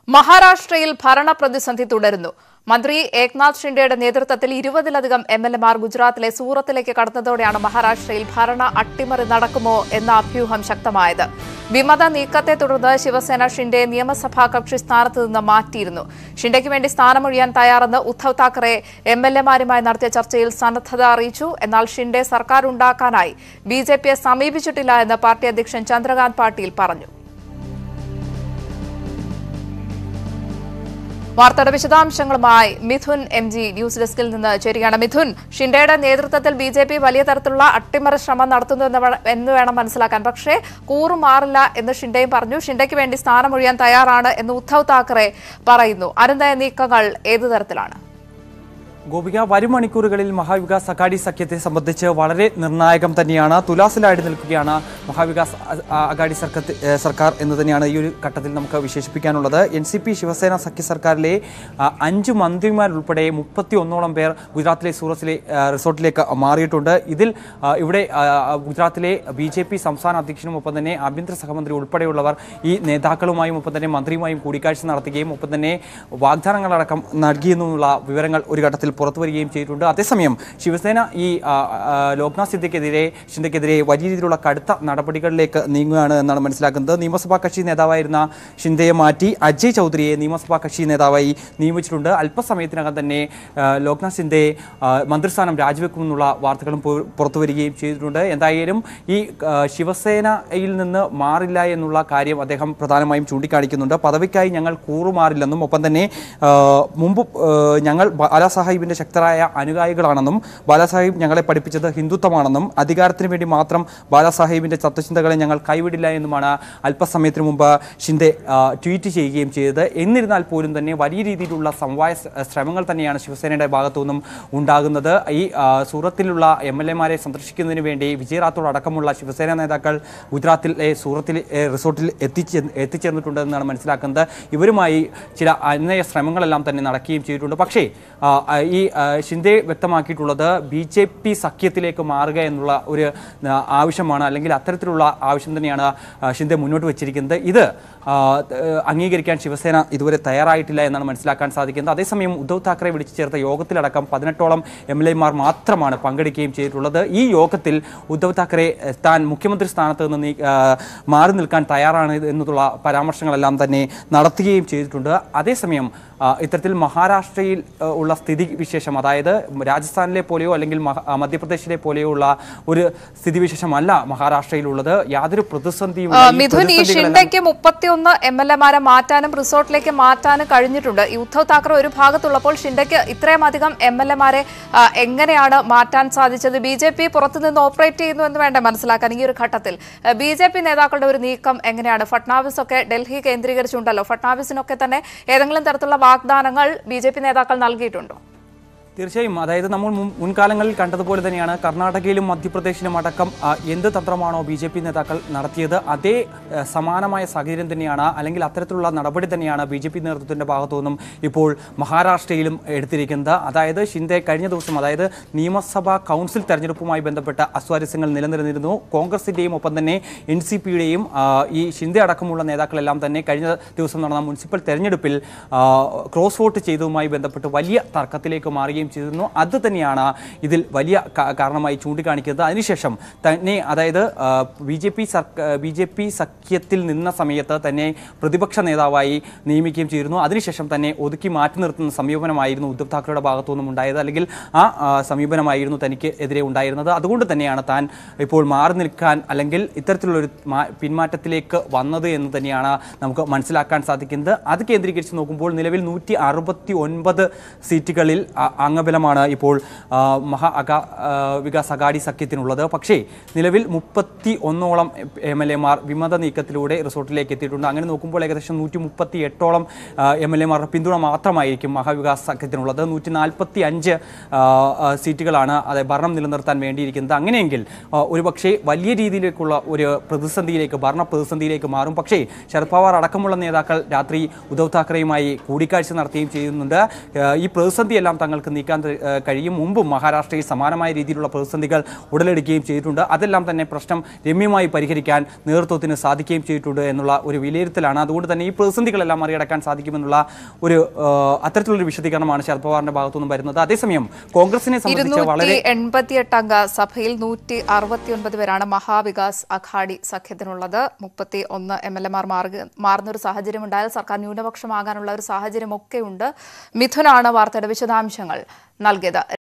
മഹാരാഷ്ട്രയിൽ ഭരണപ്രതിസന്ധി തുടരുന്നു മന്ത്രി ഏക്നാഥ് ഷിൻഡെയുടെ നേതൃത്വത്തിൽ ഇരുപതിലധികം എം എൽ എമാർ ഗുജറാത്തിലെ സൂറത്തിലേക്ക് കടന്നതോടെയാണ് മഹാരാഷ്ട്രയിൽ ഭരണ അട്ടിമറി നടക്കുമോ എന്ന അഭ്യൂഹം ശക്തമായത് വിമത നീക്കത്തെ തുടർന്ന് ശിവസേന ഷിൻഡെ നിയമസഭാ കക്ഷി സ്ഥാനത്ത് നിന്ന് മാറ്റിയിരുന്നു ഷിൻഡെയ്ക്ക് വേണ്ടി സ്ഥാനമൊഴിയാൻ തയ്യാറെന്ന് ഉദ്ധവ് താക്കറെ എം എൽ എമാരുമായി നടത്തിയ ചർച്ചയിൽ സന്നദ്ധത അറിയിച്ചു എന്നാൽ ഷിൻഡെ സർക്കാർ ഉണ്ടാക്കാനായി ബി ജെ പിയെ സമീപിച്ചിട്ടില്ല എന്ന് പാർട്ടി അധ്യക്ഷൻ ചന്ദ്രകാന്ത് പാട്ടീൽ പറഞ്ഞു വാർത്തയുടെ വിശദാംശങ്ങളുമായി മിഥുൻ എം ജി ന്യൂസ് ഡെസ്കിൽ നിന്ന് ചേരുകയാണ് മിഥുൻ ഷിൻഡെയുടെ നേതൃത്വത്തിൽ ബി ജെ പി വലിയ തരത്തിലുള്ള അട്ടിമറി ശ്രമം നടത്തുന്നു എന്ന് വേ- എന്ന് വേണം മനസ്സിലാക്കാൻ പക്ഷേ കൂറുമാറില്ല എന്ന് ഷിൻഡെയും പറഞ്ഞു ഷിൻഡെയ്ക്ക് വേണ്ടി സ്ഥാനമൊഴിയാൻ തയ്യാറാണ് എന്ന് ഉദ്ധവ് താക്കറെ പറയുന്നു അരുന്തയ നീക്കങ്ങൾ ഏതു തരത്തിലാണ് ഗോപിക വരും മണിക്കൂറുകളിൽ മഹാവികാസ് അഘാടി സഖ്യത്തെ സംബന്ധിച്ച് വളരെ നിർണായകം തന്നെയാണ് തുലാസിലായിട്ട് നിൽക്കുകയാണ് മഹാവികാസ് അ- അ- അഘാടി സർക്കത്ത് ഏ, സർക്കാർ എന്ന് തന്നെയാണ് ഈ ഒരു ഘട്ടത്തിൽ നമുക്ക് വിശേഷിപ്പിക്കാനുള്ളത് എൻ സി പി ശിവസേന സഖ്യ സർക്കാരിലെ ആ, അഞ്ച് മന്ത്രിമാരുൾപ്പെടെ മുപ്പത്തി ഒന്നോളം പേർ ഗുജറാത്തിലെ സൂറത്തിലെ ആ, റിസോർട്ടിലേക്ക് മാറിയിട്ടുണ്ട് ഇതിൽ ആ, ഇവിടെ ആ, ഗുജറാത്തിലെ ബി ജെ പി സംസ്ഥാന അധ്യക്ഷനും ഒപ്പം തന്നെ ആഭ്യന്തര സഹമന്ത്രി ഉൾപ്പെടെയുള്ളവർ ഈ നേതാക്കളുമായും ഒപ്പം തന്നെ മന്ത്രിയുമായും കൂടിക്കാഴ്ച നടത്തുകയും ഒപ്പം തന്നെ വാഗ്ദാനങ്ങളടക്കം നൽകിയെന്നുള്ള വിവരങ്ങൾ ഒരു ഘട്ടത്തിൽ പുറത്തു വരികയും ചെയ്തിട്ടുണ്ട് അതേസമയം ശിവസേന ഈ ആ, ആ, ലോക്നാഥ് സിദ്ദിഖെതിരെ ഷിൻഡെക്കെതിരെ വലിയ രീതിയിലുള്ള കടുത്ത നടപടികളിലേക്ക് നീങ്ങുകയാണ് എന്നാണ് മനസ്സിലാക്കുന്നത് നിയമസഭാ കക്ഷി നേതാവായിരുന്ന ഷിൻഡെയെ മാറ്റി അജയ് ചൗധരിയെ നിയമസഭാ കക്ഷി നേതാവായി നിയമിച്ചിട്ടുണ്ട് അല്പസമയത്തിനകം തന്നെ ആ, ലോക്നാഥ് ഷിൻഡെ ആ, മന്ത്രിസ്ഥാനം രാജിവെക്കുമെന്നുള്ള വാർത്തകളും പു- പുറത്തു വരികയും ചെയ്തിട്ടുണ്ട് എന്തായാലും ഈ ആ, ശിവസേനയിൽ നിന്ന് മാറില്ല എന്നുള്ള കാര്യം അദ്ദേഹം പ്രധാനമായും ചൂണ്ടിക്കാണിക്കുന്നുണ്ട് പദവിക്കായി ഞങ്ങൾ കൂറുമാറില്ലെന്നും ഒപ്പം തന്നെ ആ, മുമ്പ് ആ, ഞങ്ങൾ ബാലാസാഹിബിന്റെ ശക്തരായ അനുയായികളാണെന്നും ബാലാസാഹിബ് ഞങ്ങളെ പഠിപ്പിച്ചത് ഹിന്ദുത്വമാണെന്നും അധികാരത്തിന് വേണ്ടി മാത്രം ബാലാസാഹിബിന്റെ തത്വചിന്തകളെ ഞങ്ങൾ കൈവിടില്ല എന്നുമാണ് അല്പസമയത്തിന് മുമ്പ് ഷിൻഡെ ആ, ട്വീറ്റ് ചെയ്യുകയും ചെയ്തത് എന്നിരുന്നാൽ പോലും തന്നെ വലിയ രീതിയിലുള്ള സമവായ സ- ശ്രമങ്ങൾ തന്നെയാണ് ശിവസേനയുടെ ഭാഗത്തു നിന്നും ഉണ്ടാകുന്നത് ഈ ആ, സൂറത്തിലുള്ള എം എൽ എമാരെ സന്ദർശിക്കുന്നതിന് വേണ്ടി വിജയ് റാത്തോഡ് അടക്കമുള്ള ശിവസേന നേതാക്കൾ ഗുജറാത്തിലെ സൂറത്തിൽ ഏ, റിസോർട്ടിൽ എത്തിച്ചേ എത്തിച്ചേർന്നിട്ടുണ്ടെന്നാണ് മനസ്സിലാക്കുന്നത് ഇവരുമായി ചില അന്വയ ശ്രമങ്ങളെല്ലാം തന്നെ നടക്കുകയും ചെയ്തിട്ടുണ്ട് പക്ഷേ ആ, ആ, ഈ ആ, ഷിൻഡെ വ്യക്തമാക്കിയിട്ടുള്ളത് ബി ജെ പി സഖ്യത്തിലേക്ക് മാറുക എന്നുള്ള ഒരു ആ, ആവശ്യമാണ് അല്ലെങ്കിൽ അത്തരത്തിലുള്ള ആവശ്യം തന്നെയാണ് ആ, ഷിൻഡെ മുന്നോട്ട് വെച്ചിരിക്കുന്നത് ഇത് ആ, ഏഹ്, അംഗീകരിക്കാൻ ശിവസേന ഇതുവരെ തയ്യാറായിട്ടില്ല എന്നാണ് മനസ്സിലാക്കാൻ സാധിക്കുന്നത് അതേസമയം ഉദ്ധവ് താക്കറെ വിളിച്ചു ചേർത്ത യോഗത്തിലടക്കം പതിനെട്ടോളം എം എൽ എമാർ മാത്രമാണ് പങ്കെടുക്കുകയും ചെയ്തിട്ടുള്ളത് ഈ യോഗത്തിൽ ഉദ്ധവ് താക്കറെ ഏഹ്, താൻ മുഖ്യമന്ത്രി സ്ഥാനത്ത് നിന്ന് നീ- ആ, മാറി നിൽക്കാൻ തയ്യാറാണ് എന്നുള്ള പരാമർശങ്ങളെല്ലാം തന്നെ നടത്തുകയും ചെയ്തിട്ടുണ്ട് അതേസമയം ആ, ഇത്തരത്തിൽ മഹാരാഷ്ട്രയിൽ ആ, ഉള്ള സ്ഥിതി വിശേഷം അതായത് രാജസ്ഥാനിലെ പോലെയോ അല്ലെങ്കിൽ മഹ- ആ, മധ്യപ്രദേശിലെ പോലെയോ ഉള്ള ഒരു സ്ഥിതിവിശേഷമല്ല മഹാരാഷ്ട്രയിലുള്ളത് യാതൊരു പ്രതിസന്ധിയും ആ, ഇല്ല. ഈ മിഥുൻ ഈ പ്രതിസന്ധികളെല്ലാം- ഷിൻഡയ്ക്ക് മുപ്പത്തിയൊന്ന് എം എൽ എമാരെ മാറ്റാനും റിസോർട്ടിലേക്ക് മാറ്റാനും കഴിഞ്ഞിട്ടുണ്ട് ഈ ഉദ്ധവ് താക്കറെ ഒരു ഭാഗത്തുള്ളപ്പോൾ ഷിൻഡയ്ക്ക് ഇത്രയും അധികം എം എൽ എമാരെ എങ്ങനെയാണ് മാറ്റാൻ സാധിച്ചത് ബി ജെ പി പുറത്തുനിന്ന് ഓപ്പറേറ്റ് ചെയ്യുന്നു എന്ന് വേണ്ട മനസ്സിലാക്കാൻ ഈ ഒരു ഘട്ടത്തിൽ ബി ജെ പി നേതാക്കളുടെ ഒരു നീക്കം എങ്ങനെയാണ് ഫട്നാവിസ് ഒക്കെ ഡൽഹി കേന്ദ്രീകരിച്ചുണ്ടല്ലോ ഫട്നാവിസിനൊക്കെ തന്നെ ഏതെങ്കിലും തരത്തിലുള്ള വാഗ്ദാനങ്ങൾ ബി ജെ പി നേതാക്കൾ നൽകിയിട്ടുണ്ടോ തീർച്ചയായും അതായത് നമ്മൾ മുൻ- മുൻകാലങ്ങളിൽ കണ്ടതുപോലെ തന്നെയാണ് കർണാടകയിലും മധ്യപ്രദേശിലും അടക്കം ആ, എന്ത് തന്ത്രമാണോ ബി ജെ പി നേതാക്കൾ നടത്തിയത് അതേ ആ, സമാനമായ സാഹചര്യം തന്നെയാണ് അല്ലെങ്കിൽ അത്തരത്തിലുള്ള നടപടി തന്നെയാണ് ബി ജെ പി നേതൃത്വത്തിന്റെ ഭാഗത്തു നിന്നും ഇപ്പോൾ മഹാരാഷ്ട്രയിലും എടുത്തിരിക്കുന്നത് അതായത് ഷിൻഡെ കഴിഞ്ഞ ദിവസം അതായത് നിയമസഭാ കൗൺസിൽ തെരഞ്ഞെടുപ്പുമായി ബന്ധപ്പെട്ട അസ്വാരസ്യങ്ങൾ നിലനിന്നിരുന്നു കോൺഗ്രസിന്റെയും ഒപ്പം തന്നെ എൻ സി പിയുടെയും ഈ ഷിൻഡെ അടക്കമുള്ള നേതാക്കളെല്ലാം തന്നെ കഴിഞ്ഞ ദിവസം നടന്ന മുനിസിപ്പൽ തെരഞ്ഞെടുപ്പിൽ ആ, ക്രോസ് വോട്ട് ചെയ്തതുമായി ബന്ധപ്പെട്ട് വലിയ തർക്കത്തിലേക്ക് മാറുകയും ചെയ്തിരുന്നു അത് തന്നെയാണ് ഇതിൽ വലിയ കാ- കാരണമായി ചൂണ്ടിക്കാണിക്കുന്നത് അതിനുശേഷം തന്നെ അതായത് B J P B J P സഖ്യത്തിൽ നിന്ന സമയത്ത് തന്നെ പ്രതിപക്ഷ നേതാവായി നിയമിക്കുകയും ചെയ്തിരുന്നു അതിനുശേഷം തന്നെ ഒതുക്കി മാറ്റി നിർത്തുന്ന സമീപനമായിരുന്നു ഉദ്ധവ് താക്കറെയുടെ ഭാഗത്തു നിന്നും ഉണ്ടായത് അല്ലെങ്കിൽ ആ ആ, സമീപനമായിരുന്നു തനിക്ക് എതിരെ ഉണ്ടായിരുന്നത് അതുകൊണ്ട് തന്നെയാണ് താൻ ഇപ്പോൾ മാറി നിൽക്കാൻ അല്ലെങ്കിൽ ഇത്തരത്തിലുള്ളൊരു മാ- പിന്മാറ്റത്തിലേക്ക് വന്നത് എന്ന് തന്നെയാണ് നമുക്ക് മനസ്സിലാക്കാൻ സാധിക്കുന്നത് അത് കേന്ദ്രീകരിച്ച് നോക്കുമ്പോൾ നിലവിൽ നൂറ്റി അറുപത്തി ഒൻപത് സീറ്റുകളിൽ അ- അംഗബലമാണ് ഇപ്പോൾ ആ, മഹാ അകാ ആ, വികാസ് അഗാഡി സഖ്യത്തിനുള്ളത് പക്ഷേ നിലവിൽ മുപ്പത്തി ഒന്നോളം എം എൽ എമാർ വിമത നീക്കത്തിലൂടെ റിസോർട്ടിലേക്ക് എത്തിയിട്ടുണ്ട് അങ്ങനെ നോക്കുമ്പോൾ ഏകദേശം നൂറ്റി മുപ്പത്തി എട്ടോളം എം എൽ എമാരുടെ പിന്തുണ മാത്രമായിരിക്കും മഹാവികാസ് സഖ്യത്തിനുള്ളത് നൂറ്റി നാൽപ്പത്തി അഞ്ച് സീറ്റുകളാണ് അത് ഭരണം നിലനിർത്താൻ വേണ്ടിയിരിക്കുന്നത് അങ്ങനെയെങ്കിൽ ആ, ഒരുപക്ഷേ വലിയ രീതിയിലേക്കുള്ള ഒരു പ്രതിസന്ധിയിലേക്ക് ഭരണ പ്രതിസന്ധിയിലേക്ക് മാറും പക്ഷേ ശരത് പവാർ അടക്കമുള്ള നേതാക്കൾ രാത്രി ഉദ്ധവ് താക്കറെയുമായി കൂടിക്കാഴ്ച നടത്തുകയും ചെയ്യുന്നുണ്ട് ആ, ഈ പ്രതിസന്ധിയെല്ലാം തങ്ങൾക്ക് നീക്കാൻ നീക്കാൻ ത- ഏഹ് കഴിയും മുമ്പും മഹാരാഷ്ട്രയിൽ സമാനമായ രീതിയിലുള്ള പ്രതിസന്ധികൾ ഉടലെടുക്കുകയും ചെയ്തിട്ടുണ്ട് അതെല്ലാം തന്നെ പ്രശ്നം രമ്യമായി പരിഹരിക്കാൻ നേതൃത്വത്തിന് സാധിക്കുകയും ചെയ്തിട്ടുണ്ട് എന്നുള്ള ഒരു വിലയിരുത്തലാണ് അതുകൊണ്ട് തന്നെ ഈ പ്രതിസന്ധികളെല്ലാം മറികടക്കാൻ സാധിക്കുമെന്നുള്ള ഒരു ഏഹ് അത്തരത്തിലൊരു വിശദീകരണമാണ് ശരത് പവാറിന്റെ ഭാഗത്തുനിന്നും വരുന്നത് അതേസമയം കോൺഗ്രസിനെ സംബന്ധിച്ച് ഇരുന്നൂറ്റി വളരെ എൺപത്തിയെട്ട് അംഗ സഭയിൽ നൂറ്റി അറുപത്തിയൊൻപത് പേരാണ് മഹാവികാസ് അഘാടി സഖ്യത്തിനുള്ളത് മുപ്പത്തി ഒന്ന് എം എൽ എമാർ മാറുന്ന ഒരു സാഹചര്യം ഉണ്ടായാൽ സർക്കാർ ന്യൂനപക്ഷമാകാനുള്ള ഒരു സാഹചര്യമൊക്കെ ഉണ്ട് മിഥുനാണ് വാർത്തയുടെ വിശദാംശങ്ങൾ നൽകിയത്